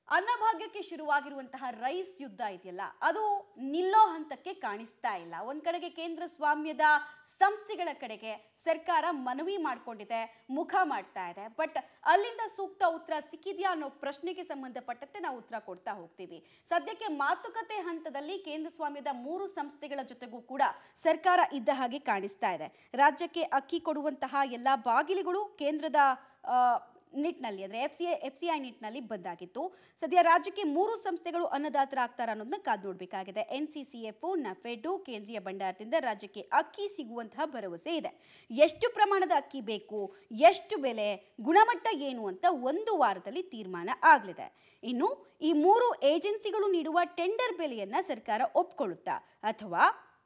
ಅನ್ನಭಾಗ್ಯಕ್ಕೆ ಶುರುವಾಗಿರುವಂತಹ rice ಯುದ್ಧ ಇದೆಯಲ್ಲ ಅದು ನಿಲ್ಲೋ ಹಂತಕ್ಕೆ ಕಾಣಿಸ್ತಾ ಇಲ್ಲ ಒಂದ್ ಕಡೆಗೆ ಕೇಂದ್ರ ಸ್ವಾಮ್ಯದ ಸಂಸ್ಥೆಗಳ ಕಡೆಗೆ ಸರ್ಕಾರ ಮನವಿ ಮಾಡಿಕೊಂಡಿದೆ ಮುಖ ಮಾಡ್ತಾ ಇದೆ ಬಟ್ ಅಲ್ಲಿಂದ ಸೂಕ್ತ ಉತ್ತರ ಸಿಕ್ಕಿದ್ಯಾ ಅನ್ನೋ ಪ್ರಶ್ನೆಗೆ ಸಂಬಂಧಪಟ್ಟಂತೆ ನಾವು ಉತ್ತರ ಕೊಡ್ತಾ ಹೋಗ್ತೀವಿ ಸದ್ಯಕ್ಕೆ ಮಾತುಕತೆ ಹಂತದಲ್ಲಿ ಕೇಂದ್ರ ಸ್ವಾಮ್ಯದ ಮೂರು ಸಂಸ್ಥೆಗಳ ಜೊತೆಗೂ ಕೂಡ ಸರ್ಕಾರ ಇದ್ದ ಹಾಗೆ ಕಾಣಿಸ್ತಾ ಇದೆ ರಾಜ್ಯಕ್ಕೆ ಅಕ್ಕಿ ಕೊಡುವಂತಹ ಎಲ್ಲ ಬಾಗಿಲುಗಳು ಕೇಂದ್ರದ ಆ, ನಿಟ್ಟಿನಲ್ಲಿ ಅಂದರೆ F C F C I ನಿಟ್ಟಿನಲ್ಲಿ ಬಂದಾಗಿತ್ತು ಸದ್ಯ ರಾಜ್ಯಕ್ಕೆ ಮೂರು ಸಂಸ್ಥೆಗಳು ಅನ್ನದಾತರಾಗ್ತಾರ ಅನ್ನೋದನ್ನ ಕಾದು ನೋಡಬೇಕಾಗಿದೆ N C C F NAFED ಕೇಂದ್ರೀಯ ಭಂಡಾರದಿಂದ ರಾಜ್ಯಕ್ಕೆ ಅಕ್ಕಿ ಸಿಗುವಂತಹ ಭರವಸೆ ಇದೆ ಎಷ್ಟು ಪ್ರಮಾಣದ ಅಕ್ಕಿ ಬೇಕು ಎಷ್ಟು ಬೆಲೆ ಗುಣಮಟ್ಟ ಏನು ಅಂತ ಒಂದು ವಾರದಲ್ಲಿ ತೀರ್ಮಾನ ಆಗಲಿದೆ ಇನ್ನು ಈ ಮೂರು ಏಜೆನ್ಸಿಗಳು ನೀಡುವ ಟೆಂಡರ್ ಬೆಲೆಯನ್ನ ಸರ್ಕಾರ ಒಪ್ಕೊಳ್ಳುತ್ತಾ ಅಥವಾ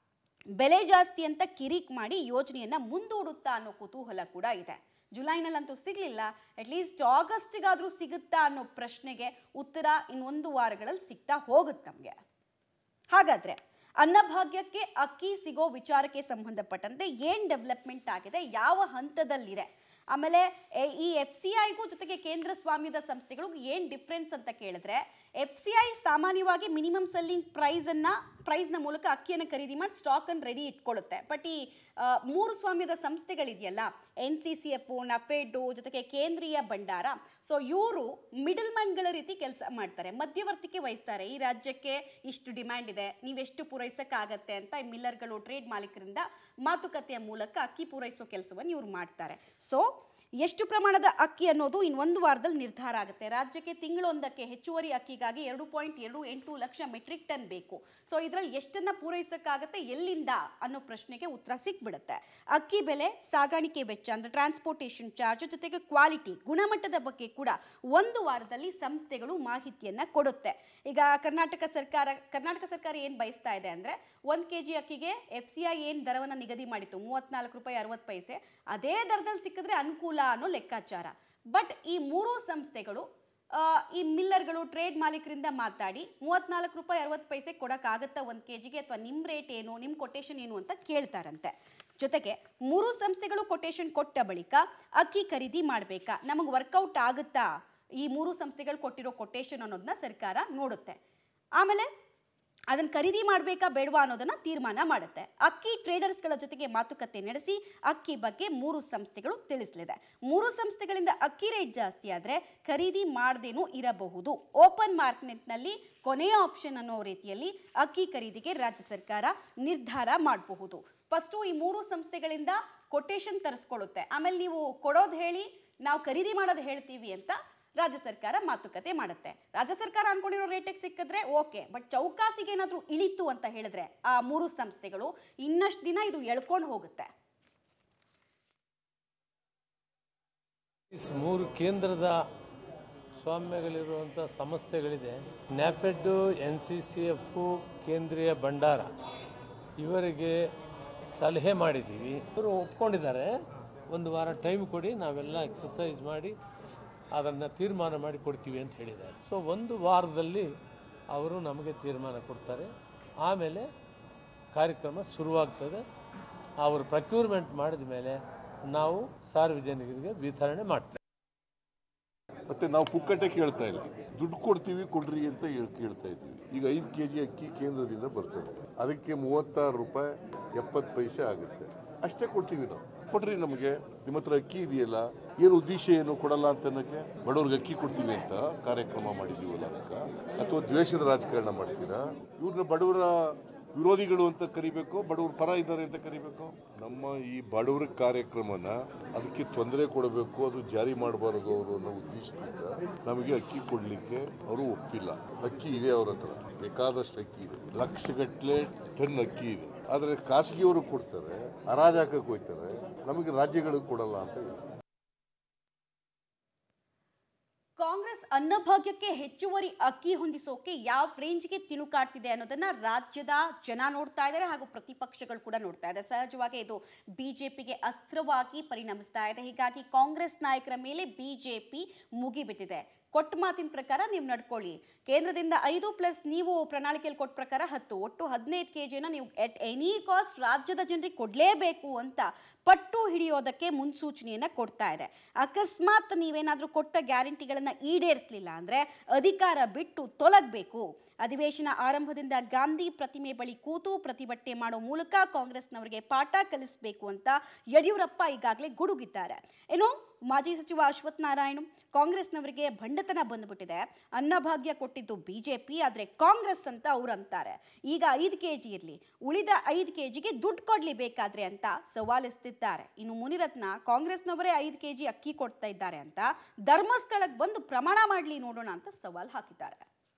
ಬೆಲೆ ಜಾಸ್ತಿ ಅಂತ ಕಿರಿಕ್ ಮಾಡಿ ಯೋಜನೆಯನ್ನ ಮುಂದೂಡುತ್ತಾ ಅನ್ನೋ ಕುತೂಹಲ ಕೂಡ ಇದೆ ಜುಲೈನಲ್ಲಂತೂ ಸಿಗಲಿಲ್ಲ ಅಟ್ಲೀಸ್ಟ್ ಆಗಸ್ಟ್ಗಾದರೂ ಸಿಗುತ್ತಾ ಅನ್ನೋ ಪ್ರಶ್ನೆಗೆ ಉತ್ತರ ಇನ್ನೊಂದು ವಾರಗಳಲ್ಲಿ ಸಿಗ್ತಾ ಹೋಗುತ್ತೆ ನಮಗೆ ಹಾಗಾದ್ರೆ ಅನ್ನಭಾಗ್ಯಕ್ಕೆ ಅಕ್ಕಿ ಸಿಗೋ ವಿಚಾರಕ್ಕೆ ಸಂಬಂಧಪಟ್ಟಂತೆ ಏನ್ ಡೆವಲಪ್ಮೆಂಟ್ ಆಗಿದೆ ಯಾವ ಹಂತದಲ್ಲಿದೆ ಆಮೇಲೆ ಎ- ಈ ಎಫ್ ಸಿ ಐಗೂ ಜೊತೆಗೆ ಕೇಂದ್ರ ಸ್ವಾಮ್ಯದ ಸಂಸ್ಥೆಗಳು ಏನ್ ಡಿಫ್ರೆನ್ಸ್ ಅಂತ ಕೇಳಿದ್ರೆ ಎಫ್ ಸಿ ಐ ಸಾಮಾನ್ಯವಾಗಿ ಮಿನಿಮಮ್ ಸೆಲ್ಲಿಂಗ್ ಪ್ರೈಸ್ ಅನ್ನ ಪ್ರೈಸ್ ನ ಮೂಲಕ ಅಕ್ಕಿಯನ್ನು ಖರೀದಿ ಮಾಡಿ ಸ್ಟಾಕ್ ಅನ್ನು ರೆಡಿ ಇಟ್ಕೊಳ್ಳುತ್ತೆ ಬಟ್ ಈ ಆ, ಮೂರು ಸ್ವಾಮ್ಯದ ಸಂಸ್ಥೆಗಳಿದೆಯಲ್ಲ N C C F NAFED ಜೊತೆಗೆ ಕೇಂದ್ರೀಯ ಭಂಡಾರ ಸೊ ಇವರು ಮಿಡಲ್ ಮ್ಯಾನ್ಗಳ ರೀತಿ ಕೆಲಸ ಮಾಡ್ತಾರೆ ಮಧ್ಯವರ್ತಿಕೆ ವಹಿಸ್ತಾರೆ ಈ ರಾಜ್ಯಕ್ಕೆ ಇಷ್ಟು ಡಿಮ್ಯಾಂಡ್ ಇದೆ ನೀವೆಷ್ಟು ಪೂರೈಸಕ್ಕಾಗತ್ತೆ ಅಂತ ಈ ಮಿಲ್ಲರ್ಗಳು ಟ್ರೇಡ್ ಮಾಲೀಕರಿಂದ ಮಾತುಕತೆಯ ಮೂಲಕ ಅಕ್ಕಿ ಪೂರೈಸೋ ಕೆಲಸವನ್ನು ಇವ್ರು ಮಾಡ್ತಾರೆ ಸೊ ಎಷ್ಟು ಪ್ರಮಾಣದ ಅಕ್ಕಿ ಅನ್ನೋದು ಇನ್ನೊಂದು ವಾರದಲ್ಲಿ ನಿರ್ಧಾರ ಆಗುತ್ತೆ ರಾಜ್ಯಕ್ಕೆ ತಿಂಗಳೊಂದಕ್ಕೆ ಹೆಚ್ಚುವರಿ ಅಕ್ಕಿಗಾಗಿ ಎರಡು ಪಾಯಿಂಟ್ ಎರಡು ಎಂಟು ಲಕ್ಷ ಮೆಟ್ರಿಕ್ ಟನ್ ಬೇಕು ಸೊ ಇದರಲ್ಲಿ ಎಷ್ಟನ್ನ ಪೂರೈಸಕ್ಕಾಗತ್ತೆ ಎಲ್ಲಿಂದ ಅನ್ನೋ ಪ್ರಶ್ನೆಗೆ ಉತ್ತರ ಸಿಕ್ಬಿಡುತ್ತೆ ಅಕ್ಕಿ ಬೆಲೆ ಸಾಗಾಣಿಕೆ ವೆಚ್ಚ ಅಂದ್ರೆ ಟ್ರಾನ್ಸ್ಪೋರ್ಟೇಷನ್ ಚಾರ್ಜ್ ಜೊತೆಗೆ ಕ್ವಾಲಿಟಿ ಗುಣಮಟ್ಟದ ಬಗ್ಗೆ ಕೂಡ ಒಂದು ವಾರದಲ್ಲಿ ಸಂಸ್ಥೆಗಳು ಮಾಹಿತಿಯನ್ನ ಕೊಡುತ್ತೆ ಈಗ ಕರ್ನಾಟಕ ಸರ್ಕಾರ ಕರ್ನಾಟಕ ಸರ್ಕಾರ ಏನು ಬಯಸ್ತಾ ಇದೆ ಅಂದ್ರೆ ಒಂದು ಕೆ ಜಿ ಅಕ್ಕಿಗೆ ಎಫ್ ಸಿ ಐ ಏನು ದರವನ್ನು ನಿಗದಿ ಮಾಡಿತ್ತು ಮೂವತ್ನಾಲ್ಕು ರೂಪಾಯಿ ಅರವತ್ತು ಪೈಸೆ ಅದೇ ದರದಲ್ಲಿ ಸಿಕ್ಕಿದ್ರೆ ಅನುಕೂಲ ಅನ್ನೋ ಲೆಕ್ಕಾಚಾರ ಬಟ್ ಈ ಮೂರೂ ಸಂಸ್ಥೆಗಳು ಆ, ಈ ಮಿಲ್ಲರ್ಗಳು ಟ್ರೇಡ್ ಮಾಲೀಕರಿಂದ ಮಾತಾಡಿ ಮೂವತ್ನಾಲ್ಕು ರೂಪಾಯಿ ಅರವತ್ತು ಪೈಸೆ ಕೊಡೋಕ್ಕಾಗತ್ತಾ ಒಂದು ಕೆ ಜಿಗೆ ಅಥವಾ ನಿಮ್ಮ ರೇಟ್ ಏನು ನಿಮ್ಮ ಕೊಟೇಶನ್ ಏನು ಅಂತ ಕೇಳ್ತಾರಂತೆ ಜೊತೆಗೆ ಮೂರು ಸಂಸ್ಥೆಗಳು ಕೊಟೇಶನ್ ಕೊಟ್ಟ ಬಳಿಕ ಅಕ್ಕಿ ಖರೀದಿ ಮಾಡಬೇಕಾ ನಮಗೆ ವರ್ಕೌಟ್ ಆಗುತ್ತಾ ಈ ಮೂರು ಸಂಸ್ಥೆಗಳು ಕೊಟ್ಟಿರೋ ಕೊಟೇಶನ್ ಅನ್ನೋದನ್ನ ಸರ್ಕಾರ ನೋಡುತ್ತೆ ಆಮೇಲೆ ಅದನ್ನು ಖರೀದಿ ಮಾಡಬೇಕಾ ಬೇಡವಾ ಅನ್ನೋದನ್ನ ತೀರ್ಮಾನ ಮಾಡುತ್ತೆ ಅಕ್ಕಿ ಟ್ರೇಡರ್ಸ್ಗಳ ಜೊತೆಗೆ ಮಾತುಕತೆ ನಡೆಸಿ ಅಕ್ಕಿ ಬಗ್ಗೆ ಮೂರು ಸಂಸ್ಥೆಗಳು ತಿಳಿಸಲಿದೆ ಮೂರು ಸಂಸ್ಥೆಗಳಿಂದ ಅಕ್ಕಿ ರೇಟ್ ಜಾಸ್ತಿ ಆದರೆ ಖರೀದಿ ಮಾಡದೇನೂ ಇರಬಹುದು ಓಪನ್ ಮಾರ್ಕೆಟ್ನಲ್ಲಿ ಕೊನೆಯ ಆಪ್ಷನ್ ಅನ್ನೋ ರೀತಿಯಲ್ಲಿ ಅಕ್ಕಿ ಖರೀದಿಗೆ ರಾಜ್ಯ ಸರ್ಕಾರ ನಿರ್ಧಾರ ಮಾಡಬಹುದು ಫಸ್ಟು ಈ ಮೂರು ಸಂಸ್ಥೆಗಳಿಂದ ಕೊಟೇಶನ್ ತರಿಸ್ಕೊಳ್ಳುತ್ತೆ ಆಮೇಲೆ ನೀವು ಕೊಡೋದು ಹೇಳಿ ನಾವು ಖರೀದಿ ಮಾಡೋದು ಹೇಳ್ತೀವಿ ಅಂತ ರಾಜ್ಯ ಸರ್ಕಾರ ಮಾತುಕತೆ ಮಾಡುತ್ತೆ ರಾಜ್ಯ ಸರ್ಕಾರ ಅನ್ಕೊಂಡಿರೋ ರೇಟಿಗೆ ಸಿಕ್ಕಿದ್ರೆ ಓಕೆ ಬಟ್ ಚೌಕಾಸಿಗೆ ಏನಾದರೂ ಇಳಿತು ಅಂತ ಹೇಳಿದ್ರೆ ಆ ಮೂರು ಸಂಸ್ಥೆಗಳು ಇನ್ನಷ್ಟು ದಿನ ಇದು ಎಳ್ಕೊಂಡು ಹೋಗುತ್ತೆ ಇಸ್ ಮೂರು ಕೇಂದ್ರದ ಸ್ವಾಮ್ಯಗಳಿರುವಂಥ ಸಂಸ್ಥೆಗಳಿದೆ NAFED N C C F ಕೇಂದ್ರೀಯ ಭಂಡಾರ ಇವರಿಗೆ ಸಲಹೆ ಮಾಡಿದ್ದೀವಿ ಇವರು ಒಪ್ಕೊಂಡಿದ್ದಾರೆ ಒಂದು ವಾರ ಟೈಮ್ ಕೊಡಿ ನಾವೆಲ್ಲ ಎಕ್ಸಸೈಸ್ ಮಾಡಿ ಅದನ್ನು ತೀರ್ಮಾನ ಮಾಡಿ ಕೊಡ್ತೀವಿ ಅಂತ ಹೇಳಿದ್ದಾರೆ ಸೊ ಒಂದು ವಾರದಲ್ಲಿ ಅವರು ನಮಗೆ ತೀರ್ಮಾನ ಕೊಡ್ತಾರೆ ಆಮೇಲೆ ಕಾರ್ಯಕ್ರಮ ಶುರುವಾಗ್ತದೆ ಅವರು ಪ್ರಕ್ಯೂರ್ಮೆಂಟ್ ಮಾಡಿದ ಮೇಲೆ ನಾವು ಸಾರ್ವಜನಿಕರಿಗೆ ವಿತರಣೆ ಮಾಡ್ತೇವೆ ಮತ್ತೆ ನಾವು ಪುಕ್ಕಟ್ಟೆ ಕೇಳ್ತಾ ಇಲ್ಲ ದುಡ್ಡು ಕೊಡ್ತೀವಿ ಕೊಡ್ರಿ ಅಂತ ಹೇಳ್- ಕೇಳ್ತಾ ಇದ್ದೀವಿ ಈಗ ಐದು ಕೆ ಜಿ ಅಕ್ಕಿ ಕೇಂದ್ರದಿಂದ ಬರ್ತದೆ ಅದಕ್ಕೆ ಮೂವತ್ತಾರು ರೂಪಾಯಿ ಎಪ್ಪತ್ತು ಪೈಸೆ ಆಗುತ್ತೆ ಅಷ್ಟೇ ಕೊಡ್ತೀವಿ ನಾವು ಕೊಡ್ರಿ ನಮಗೆ ನಿಮ್ಮ ಹತ್ರ ಅಕ್ಕಿ ಇದೆಯಲ್ಲ ಏನು ಉದ್ದೇಶ ಏನು ಕೊಡಲ್ಲ ಅಂತ ಅನ್ನೋಕ್ಕೆ ಬಡವ್ರಿಗೆ ಅಕ್ಕಿ ಕೊಡ್ತೀವಿ ಅಂತ ಕಾರ್ಯಕ್ರಮ ಮಾಡಿದೀವಲ್ಲ ಅದಕ್ಕೆ ಅಥವಾ ದ್ವೇಷದ ರಾಜಕಾರಣ ಮಾಡ್ತೀರಾ ಇವ್ರನ್ನ ಬಡವರ ವಿರೋಧಿಗಳು ಅಂತ ಕರಿಬೇಕು ಬಡವ್ರ ಪರ ಇದ್ದಾರೆ ಅಂತ ಕರಿಬೇಕು ನಮ್ಮ ಈ ಬಡವರ ಕಾರ್ಯಕ್ರಮನ ಅದಕ್ಕೆ ತೊಂದರೆ ಕೊಡಬೇಕು ಅದು ಜಾರಿ ಮಾಡಬಾರದು ಅವರು ಅನ್ನೋ ಉದ್ದೇಶದಿಂದ ನಮಗೆ ಅಕ್ಕಿ ಕೊಡಲಿಕ್ಕೆ ಅವರು ಒಪ್ಪಿಲ್ಲ ಅಕ್ಕಿ ಇದೆ ಅವ್ರ ಹತ್ರ ಬೇಕಾದಷ್ಟು ಅಕ್ಕಿ ಇದೆ ಲಕ್ಷಗಟ್ಟಲೆ ಟನ್ ಅಕ್ಕಿ ಇದೆ ಆದರೆ ಖಾಸಗಿಯವರು ಕೊಡ್ತಾರೆ ಹರಾಜಾಕಕ್ಕೆ ಹೋಗ್ತಾರೆ ನಮಗೆ ರಾಜ್ಯಗಳಿಗೆ ಕೊಡಲ್ಲ ಅಂತ ಹೇಳ್ತಾರೆ ಕಾಂಗ್ರೆಸ್ ಅನ್ನಭಾಗ್ಯಕ್ಕೆ ಹೆಚ್ಚುವರಿ ಅಕ್ಕಿ ಹೊಂದಿಸೋಕೆ ಯಾವ ರೇಂಜ್ಗೆ ತಿಣುಕಾಡ್ತಿದೆ ಅನ್ನೋದನ್ನ ರಾಜ್ಯದ ಜನ ನೋಡ್ತಾ ಇದ್ದಾರೆ ಹಾಗೂ ಪ್ರತಿಪಕ್ಷಗಳು ಕೂಡ ನೋಡ್ತಾ ಇದೆ ಸಹಜವಾಗಿ ಇದು ಬಿಜೆಪಿಗೆ ಅಸ್ತ್ರವಾಗಿ ಪರಿಣಮಿಸ್ತಾ ಇದೆ ಹೀಗಾಗಿ ಕಾಂಗ್ರೆಸ್ ನಾಯಕರ ಮೇಲೆ ಬಿಜೆಪಿ ಮುಗಿಬಿದ್ದಿದೆ ಕೊಟ್ಟ ಮಾತಿನ ಪ್ರಕಾರ ನೀವು ನಡ್ಕೊಳ್ಳಿ ಕೇಂದ್ರದಿಂದ ಐದು ಪ್ಲಸ್ ನೀವು ಪ್ರಣಾಳಿಕೆಯಲ್ಲಿ ಕೊಟ್ಟ ಪ್ರಕಾರ ಹತ್ತು ಒಟ್ಟು ಹದಿನೈದು ಕೆ ಜಿನ ನೀವು ಎಟ್ ಎನಿ ಕಾಸ್ಟ್ ರಾಜ್ಯದ ಜನರಿಗೆ ಕೊಡಲೇಬೇಕು ಅಂತ ಪಟ್ಟು ಹಿಡಿಯೋದಕ್ಕೆ ಮುನ್ಸೂಚನೆಯನ್ನು ಕೊಡ್ತಾ ಇದೆ ಅಕಸ್ಮಾತ್ ನೀವೇನಾದರೂ ಕೊಟ್ಟ ಗ್ಯಾರಂಟಿಗಳನ್ನು ಈಡೇರಿಸಲಿಲ್ಲ ಅಂದರೆ ಅಧಿಕಾರ ಬಿಟ್ಟು ತೊಲಗಬೇಕು ಅಧಿವೇಶನ ಆರಂಭದಿಂದ ಗಾಂಧಿ ಪ್ರತಿಮೆ ಬಳಿ ಕೂತು ಪ್ರತಿಭಟನೆ ಮಾಡೋ ಮೂಲಕ ಕಾಂಗ್ರೆಸ್ನವರಿಗೆ ಪಾಠ ಕಲಿಸಬೇಕು ಅಂತ ಯಡಿಯೂರಪ್ಪ ಈಗಾಗಲೇ ಗುಡುಗಿದ್ದಾರೆ ಏನು ಮಾಜಿ ಸಚಿವ ಅಶ್ವಥ್ ನಾರಾಯಣ್ ಕಾಂಗ್ರೆಸ್ನವರಿಗೆ ಭಂಡತನ ಬಂದ್ಬಿಟ್ಟಿದೆ ಅನ್ನಭಾಗ್ಯ ಕೊಟ್ಟಿದ್ದು ಬಿಜೆಪಿ ಆದರೆ ಕಾಂಗ್ರೆಸ್ ಅಂತ ಅವ್ರು ಅಂತಾರೆ ಈಗ ಐದು ಕೆ ಜಿ ಇರಲಿ ಉಳಿದ ಐದು ಕೆ ಜಿಗೆ ದುಡ್ಡು ಕೊಡ್ಲಿ ಬೇಕಾದ್ರೆ ಅಂತ ಸವಾಲಿಸ್ತಿದ್ದಾರೆ ಇನ್ನು ಮುನಿರತ್ನ ಕಾಂಗ್ರೆಸ್ನವರೇ ಐದು ಕೆ ಜಿ ಅಕ್ಕಿ ಕೊಡ್ತಾ ಇದ್ದಾರೆ ಅಂತ ಧರ್ಮಸ್ಥಳಕ್ಕೆ ಬಂದು ಪ್ರಮಾಣ ಮಾಡಲಿ ನೋಡೋಣ ಅಂತ ಸವಾಲ್ ಹಾಕಿದ್ದಾರೆ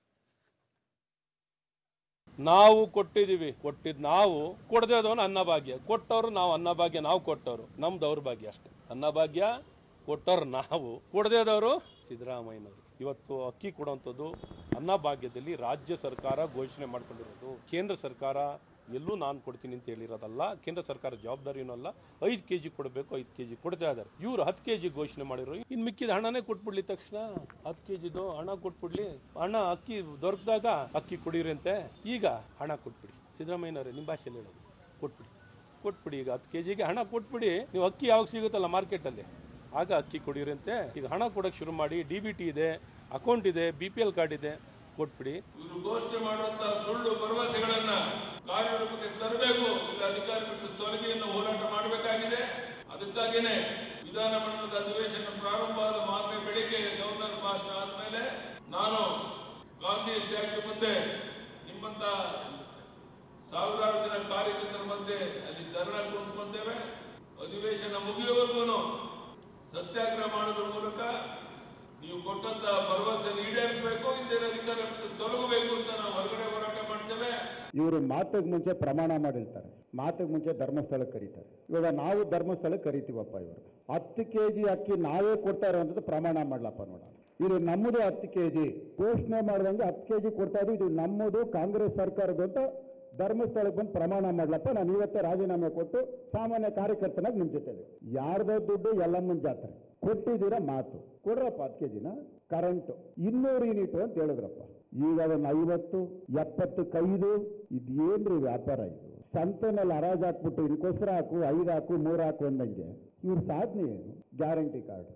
ನಾವು ಕೊಟ್ಟಿದ್ದೀವಿ ಕೊಟ್ಟಿದ್ ನಾವು ಕೊಡದೇ ಹೋದವನು ಅನ್ನಭಾಗ್ಯ ಕೊಟ್ಟವರು ನಾವು ಅನ್ನಭಾಗ್ಯ ನಾವು ಕೊಟ್ಟವರು ನಮ್ ದೌರ್ಭಾಗ್ಯ ಅಷ್ಟೇ ಅನ್ನಭಾಗ್ಯ ಕೊಟ್ಟವ್ರು ನಾವು ಕೊಡದೇ ಹೋದವರು ಸಿದ್ದರಾಮಯ್ಯನವರು ಇವತ್ತು ಅಕ್ಕಿ ಕೊಡುವಂಥದ್ದು ಅನ್ನಭಾಗ್ಯದಲ್ಲಿ ರಾಜ್ಯ ಸರ್ಕಾರ ಘೋಷಣೆ ಮಾಡ್ಕೊಂಡಿರೋದು ಕೇಂದ್ರ ಸರ್ಕಾರ ಎಲ್ಲೂ ನಾನು ಕೊಡ್ತೀನಿ ಅಂತ ಹೇಳಿರೋದಲ್ಲ ಕೇಂದ್ರ ಸರ್ಕಾರ ಜವಾಬ್ದಾರಿನೂ ಅಲ್ಲ ಐದು ಕೆ ಜಿ ಕೊಡಬೇಕು ಐದು ಕೆ ಜಿ ಕೊಡ್ತಾ ಇದ್ದಾರೆ ಇವರು ಹತ್ತು ಕೆ ಜಿ ಘೋಷಣೆ ಮಾಡಿರೋ ಇನ್ನು ಮಿಕ್ಕಿದ ಹಣನೇ ಕೊಟ್ಬಿಡ್ಲಿ ತಕ್ಷಣ ಹತ್ತು ಕೆ ಜಿದು ಹಣ ಕೊಟ್ಬಿಡ್ಲಿ ಹಣ ಅಕ್ಕಿ ದೊರಕಿದಾಗ ಅಕ್ಕಿ ಕುಡೀರಂತೆ ಈಗ ಹಣ ಕೊಟ್ಬಿಡಿ ಸಿದ್ದರಾಮಯ್ಯನವರೇ ನಿಮ್ಮ ಭಾಷೆಯಲ್ಲಿ ಹೇಳೋದು ಕೊಟ್ಬಿಡಿ ಕೊಟ್ಬಿಡಿ ಈಗ ಹತ್ತು ಕೆ ಜಿಗೆ ಹಣ ಕೊಟ್ಬಿಡಿ ನೀವು ಅಕ್ಕಿ ಯಾವಾಗ ಸಿಗುತ್ತಲ್ಲ ಮಾರ್ಕೆಟಲ್ಲಿ ಆಗ ಅಕ್ಕಿ ಕೊಡಿರಂತೆ ಈಗ ಹಣ ಕೊಡೋಕೆ ಶುರು ಮಾಡಿ ಡಿ ಬಿ ಟಿ ಇದೆ ಅಕೌಂಟ್ ಇದೆ ಬಿ ಪಿ ಎಲ್ ಕಾರ್ಡ್ ಇದೆ ಕೊಟ್ಬಿಡಿ ಇವರು ಘೋಷಣೆ ಮಾಡುವಂತಹ ಸುಳ್ಳು ಭರವಸೆಗಳನ್ನ ಕಾರ್ಯರೂಪಕ್ಕೆ ತರಬೇಕು ಇಲ್ಲ ಅಧಿಕಾರ ಬಿಟ್ಟು ತೊಲಗಿ ಎನ್ನುವ ಹೋರಾಟ ಮಾಡಬೇಕಾಗಿದೆ ಅದಕ್ಕಾಗಿಯೇ ವಿಧಾನಮಂಡಲದ ಅಧಿವೇಶನ ಪ್ರಾರಂಭ ಆದ ಮಾರನೇ ಬೆಳಿಗ್ಗೆ ಗವರ್ನರ್ ಭಾಷಣ ಆದ್ಮೇಲೆ ನಾನು ಗಾಂಧಿ ಸ್ಟ್ಯಾಚ್ಯೂ ಮುಂದೆ ನಿಮ್ಮಂತ ಸಾವಿರಾರು ಜನ ಕಾರ್ಯಕರ್ತರ ಮಧ್ಯೆ ಅಲ್ಲಿ ಧರಣ ಕುಳಿತುಕೊಂತೇವೆ ಅಧಿವೇಶನ ಮುಗಿಯುವವರೆಗೂ ಸತ್ಯಾಗ್ರಹ ಮಾಡೋದ್ರ ಮೂಲಕ ನೀವು ಕೊಟ್ಟಂತ ಭರವಸೆ ಈಡೇರಿಸಬೇಕು ಹಿಂದಿನ ಅಧಿಕಾರ ಬಿಟ್ಟು ತೊಲಗಬೇಕು ಅಂತ ನಾವು ಹೊರಗಡೆ ಹೋರಾಟ ಮಾಡ್ತೇವೆ ಇವರು ಮಾತಿಗೆ ಮುಂಚೆ ಪ್ರಮಾಣ ಮಾಡಿರ್ತಾರೆ ಮಾತಿಗೆ ಮುಂಚೆ ಧರ್ಮಸ್ಥಳಕ್ಕೆ ಕರೀತಾರೆ ಇವಾಗ ನಾವು ಧರ್ಮಸ್ಥಳಕ್ಕೆ ಕರಿತೀವಪ್ಪ ಇವರು ಹತ್ತು ಕೆ ಜಿ ಅಕ್ಕಿ ನಾವೇ ಕೊಡ್ತಾ ಇರೋವಂಥದ್ದು ಪ್ರಮಾಣ ಮಾಡ್ಲಪ್ಪ ನೋಡೋಣ ಇದು ನಮ್ಮದು ಹತ್ತು ಕೆ ಜಿ ಘೋಷಣೆ ಮಾಡಿದಂಗೆ ಹತ್ತು ಕೆ ಜಿ ಕೊಡ್ತಾ ಇದ್ದು ಇದು ನಮ್ಮದು ಕಾಂಗ್ರೆಸ್ ಸರ್ಕಾರದ್ದು ಅಂತ ಧರ್ಮಸ್ಥಳಕ್ಕೆ ಬಂದು ಪ್ರಮಾಣ ಮಾಡ್ಲಪ್ಪ ನಾನು ಇವತ್ತೇ ರಾಜೀನಾಮೆ ಕೊಟ್ಟು ಸಾಮಾನ್ಯ ಕಾರ್ಯಕರ್ತನಾಗಿ ನಿಮ್ಮ ಜೊತೆ ಯಾರ್ದೋ ದುಡ್ಡು ಎಲ್ಲಮ್ಮನ ಜಾತ್ರೆ ಕೊಟ್ಟಿದ್ದೀರಾ ಮಾತು ಕೊಡ್ರಪ್ಪ ಹತ್ತು ಕೆ ಜಿನ ಕರೆಂಟು ಇನ್ನೂರು ಯೂನಿಟ್ ಅಂತ ಹೇಳಿದ್ರಪ್ಪ ಈಗ ಅದನ್ನ ಐವತ್ತು ಎಪ್ಪತ್ತಕ್ಕೈದು ಇದೇನ್ರಿ ವ್ಯಾಪಾರ ಇದು ಸಂತೆನಲ್ಲಿ ಹರಾಜ್ ಹಾಕ್ಬಿಟ್ಟು ಇದಕ್ಕೋಸ್ಕರ ಹಾಕು ಐದು ಹಾಕು ಮೂರು ಹಾಕು ಅಂದಂಗೆ ಇವ್ರ ಸಾಧನೆ ಏನು ಗ್ಯಾರಂಟಿ ಕಾರ್ಡ್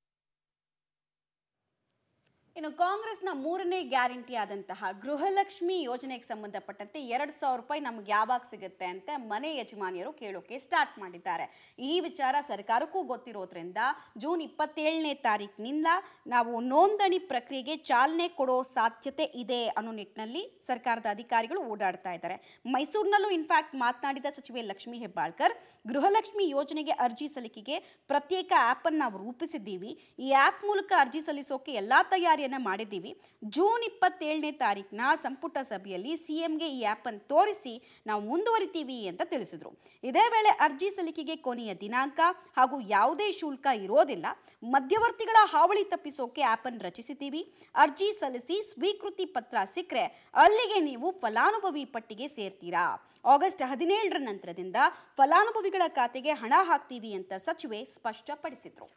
ಇನ್ನು ಕಾಂಗ್ರೆಸ್ನ ಮೂರನೇ ಗ್ಯಾರಂಟಿ ಆದಂತಹ ಗೃಹಲಕ್ಷ್ಮಿ ಯೋಜನೆಗೆ ಸಂಬಂಧಪಟ್ಟಂತೆ ಎರಡು ಸಾವಿರ ರೂಪಾಯಿ ನಮ್ಗೆ ಯಾವಾಗ ಸಿಗುತ್ತೆ ಅಂತ ಮನೆ ಯಜಮಾನಿಯರು ಕೇಳೋಕೆ ಸ್ಟಾರ್ಟ್ ಮಾಡಿದ್ದಾರೆ ಈ ವಿಚಾರ ಸರ್ಕಾರಕ್ಕೂ ಗೊತ್ತಿರೋದ್ರಿಂದ ಜೂನ್ ಇಪ್ಪತ್ತೇಳನೇ ತಾರೀಕಿನಿಂದ ನಾವು ನೋಂದಣಿ ಪ್ರಕ್ರಿಯೆಗೆ ಚಾಲನೆ ಕೊಡೋ ಸಾಧ್ಯತೆ ಇದೆ ಅನ್ನೋ ನಿಟ್ಟಿನಲ್ಲಿ ಸರ್ಕಾರದ ಅಧಿಕಾರಿಗಳು ಓಡಾಡ್ತಾ ಇದ್ದಾರೆ ಮೈಸೂರಿನಲ್ಲೂ ಇನ್ಫ್ಯಾಕ್ಟ್ ಮಾತನಾಡಿದ ಸಚಿವೆ ಲಕ್ಷ್ಮಿ ಹೆಬ್ಬಾಳ್ಕರ್ ಗೃಹಲಕ್ಷ್ಮಿ ಯೋಜನೆಗೆ ಅರ್ಜಿ ಸಲ್ಲಿಕೆಗೆ ಪ್ರತ್ಯೇಕ ಆ್ಯಪನ್ನು ನಾವು ರೂಪಿಸಿದ್ದೀವಿ ಈ ಆ್ಯಪ್ ಮೂಲಕ ಅರ್ಜಿ ಸಲ್ಲಿಸೋಕೆ ಎಲ್ಲ ತಯಾರಿಯನ್ನು ಮಾಡಿದ್ದೀವಿ ಜೂನ್ ಇಪ್ಪತ್ತೇಳನೇ ತಾರೀಕಿನ ಸಂಪುಟ ಸಭೆಯಲ್ಲಿ ಸಿಎಂಗೆ ಈ ಆ್ಯಪನ್ನು ತೋರಿಸಿ ನಾವು ಮುಂದುವರಿತೀವಿ ಅಂತ ತಿಳಿಸಿದರು ಇದೇ ವೇಳೆ ಅರ್ಜಿ ಸಲ್ಲಿಕೆಗೆ ಕೊನೆಯ ದಿನಾಂಕ ಹಾಗೂ ಯಾವುದೇ ಶುಲ್ಕ ಇರೋದಿಲ್ಲ ಮಧ್ಯವರ್ತಿಗಳ ಹಾವಳಿ ತಪ್ಪಿಸೋಕೆ ಆ್ಯಪನ್ನು ರಚಿಸಿದ್ದೀವಿ ಅರ್ಜಿ ಸಲ್ಲಿಸಿ ಸ್ವೀಕೃತಿ ಪತ್ರ ಸಿಕ್ಕರೆ ಅಲ್ಲಿಗೆ ನೀವು ಫಲಾನುಭವಿ ಪಟ್ಟಿಗೆ ಸೇರ್ತೀರಾ ಆಗಸ್ಟ್ ಹದಿನೇಳರ ನಂತರದಿಂದ ಫಲಾನುಭವಿಗಳ ಖಾತೆಗೆ ಹಣ ಹಾಕ್ತೀವಿ ಅಂತ ಸಚಿವೆ ಸ್ಪಷ್ಟಪಡಿಸಿದರು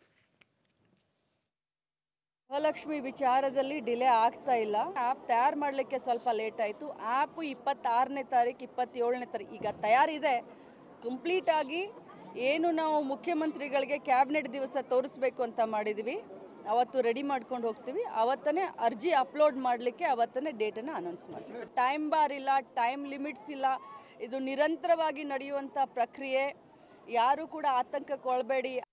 ಗೃಹಲಕ್ಷ್ಮಿ ವಿಚಾರದಲ್ಲಿ ಡಿಲೇ ಆಗ್ತಾ ಇಲ್ಲ ಆ್ಯಪ್ ತಯಾರು ಮಾಡಲಿಕ್ಕೆ ಸ್ವಲ್ಪ ಲೇಟ್ ಆಯಿತು ಆ್ಯಪು ಇಪ್ಪತ್ತಾರನೇ ತಾರೀಕು ಇಪ್ಪತ್ತೇಳನೇ ತಾರೀಕು ಈಗ ತಯಾರಿದೆ ಕಂಪ್ಲೀಟ್ ಆಗಿ ಏನು ನಾವು ಮುಖ್ಯಮಂತ್ರಿಗಳಿಗೆ ಕ್ಯಾಬಿನೆಟ್ ದಿವಸ ತೋರಿಸ್ಬೇಕು ಅಂತ ಮಾಡಿದ್ವಿ ಅವತ್ತು ರೆಡಿ ಮಾಡ್ಕೊಂಡು ಹೋಗ್ತೀವಿ ಅವತ್ತನೇ ಅರ್ಜಿ ಅಪ್ಲೋಡ್ ಮಾಡಲಿಕ್ಕೆ ಅವತ್ತನೇ ಡೇಟನ್ನು ಅನೌನ್ಸ್ ಮಾಡ್ತೀವಿ ಟೈಮ್ ಬಾರ್ ಇಲ್ಲ ಟೈಮ್ ಲಿಮಿಟ್ಸ್ ಇಲ್ಲ ಇದು ನಿರಂತರವಾಗಿ ನಡೆಯುವಂಥ ಪ್ರಕ್ರಿಯೆ ಯಾರು ಕೂಡ ಆತಂಕಕ್ಕೊಳ್ಬೇಡಿ